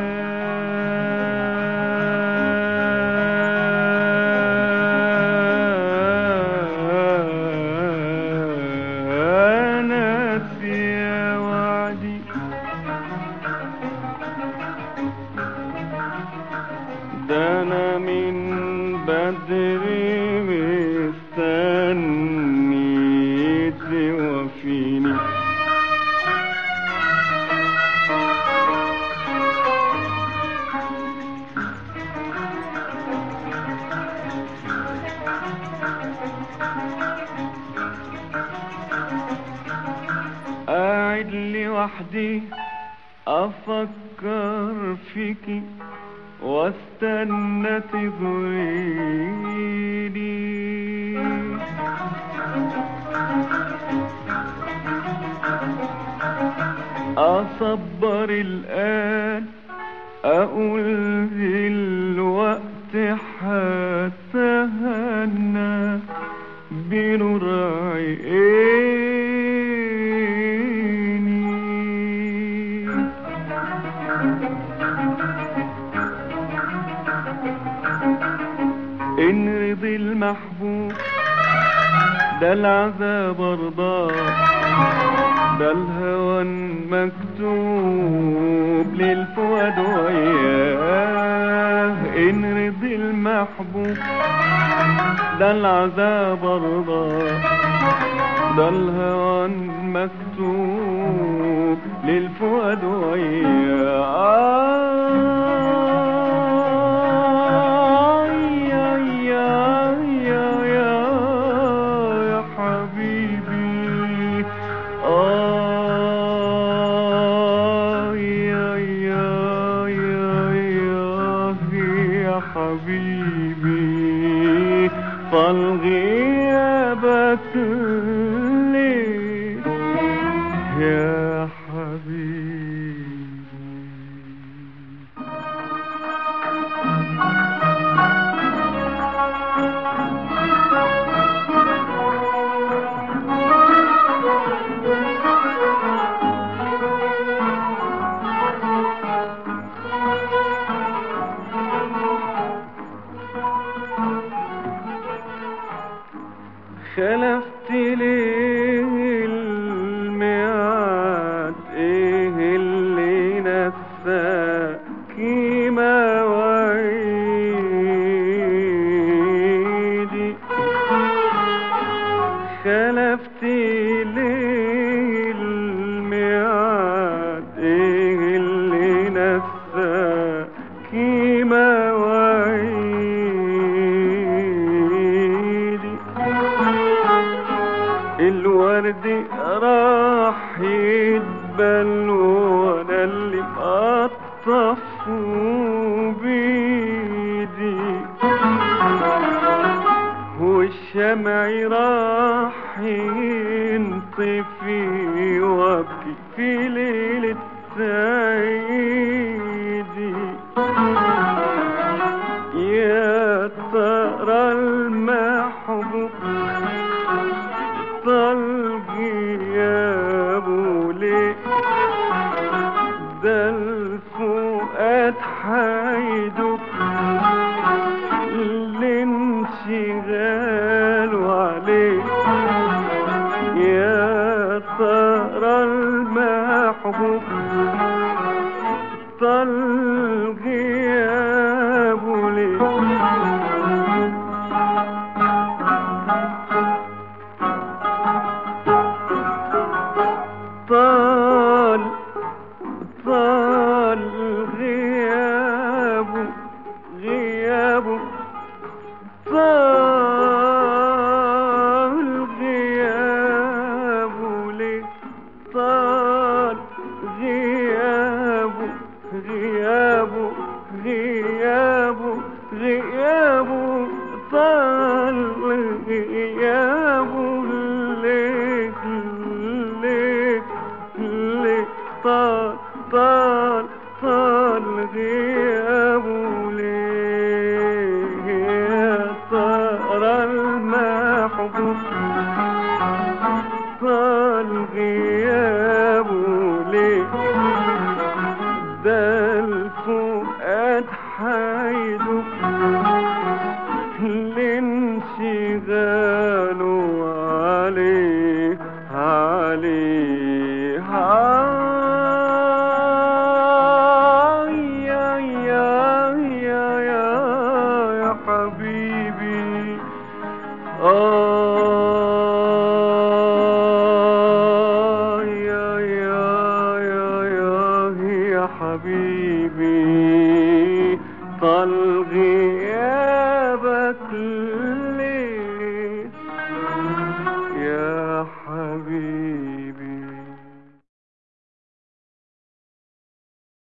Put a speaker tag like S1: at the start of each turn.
S1: ناسي وعدي ده انا من بدري مستني توفيني قاعد لوحدي افكر فيكي واستنى تغيري اصبر الان اقول دلوقتي هتهنى بنور عيني إن رضي المحبوب ده العذاب رضاه ده الهوى مكتوب للفؤاد وياه إن رضي المحبوب ده العذاب رضاه ده الهوى مكتوب للفؤاد وياه يا يا يا يا يا حبيبي آه يا يا يا يا يا حبيبي طال غيابك ليه يا حبيبي خلفت ليه الميعاد ايه اللي نساكي مواعيدي خلفت ليه الميعاد ايه اللي نساكي مواعيدي الورد راح يدبل وانا اللي مقطف بيدي والشمع راح ينطفي وابكي في ليلة عيدي يا ترى المحبوب طال غيابه ليه ده الفؤاد حيدك الانشغال عليه يا ترى المحبوب طال غيابه ليه طال طال غيابه غيابه طال غيابه ليه طال غيابه غيابه غيابه غيابه طال غيابه ليه ليه ليه طال طال طال غيابه ليه يا ترى المحبوب طال غيابه ليه ده الفؤاد حبيبي طال غيابه